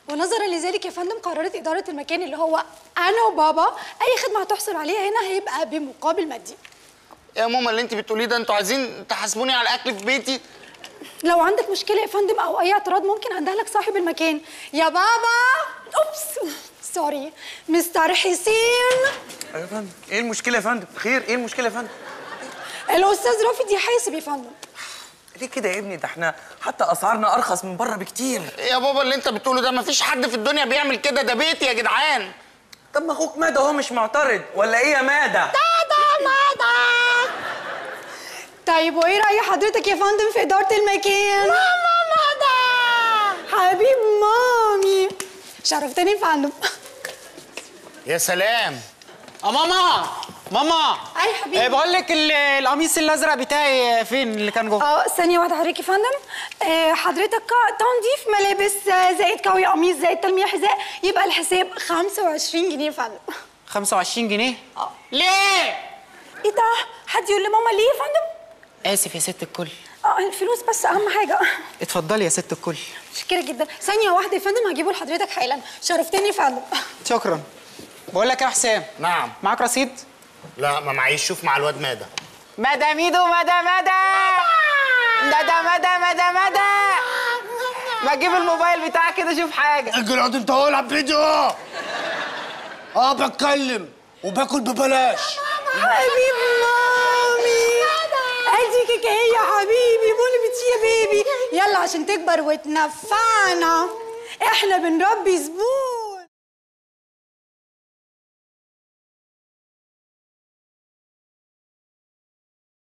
ونظرا لذلك يا فندم قررت اداره المكان اللي هو انا وبابا اي خدمه هتحصل عليها هنا هيبقى بمقابل مادي يا ماما اللي انت بتقوليه ده انتوا عايزين تحاسبوني على الاكل في بيتي لو عندك مشكله يا فندم او اي اعتراض ممكن عندها لك صاحب المكان يا بابا اوبس سوري مستر حسين ايوه يا فندم ايه المشكله يا فندم خير ايه المشكله يا فندم الاستاذ رافض يحاسب يا فندم ليه كده يا ابني ده احنا حتى اسعارنا ارخص من بره بكتير يا بابا اللي انت بتقوله ده مفيش حد في الدنيا بيعمل كده ده بيتي يا جدعان طب ما اخوك ماده هو مش معترض ولا ايه يا ماده طيب وايه راي حضرتك يا فندم في اداره المكان ماما ماما حبيب مامي شرفتني يا فندم يا سلام اه ماما ماما اي حبيبي. آه، بقول لك ال- القميص الازرق بتاعي فين اللي كان جوه اه ثانية واحدة حضرتك يا فندم آه حضرتك تنظيف ملابس آه، زائد كوي قميص زائد تلميع حذاء يبقى الحساب 25 جنيه يا فندم 25 جنيه اه ليه ايه ده؟ حد يقول لماما ليه يا فندم؟ اسف يا ست الكل اه الفلوس بس اهم حاجة اتفضلي يا ست الكل متشكرة جدا ثانية واحدة يا فندم هجيبه لحضرتك حالا شرفتني يا فندم شكرا بقول لك يا حسام نعم معاك رصيد لا ما معيش شوف مع الواد ماده مدى ميدو مدى مدى مدى مدى مدى مدى ما تجيب الموبايل بتاعك كده شوف حاجه اقعد انت هو العب فيديو اه بتكلم وباكل ببلاش حبيب مامي ادي كيكه هي يا حبيبي بولي بتشي يا بيبي يلا عشان تكبر وتنفعنا احنا بنربي زبون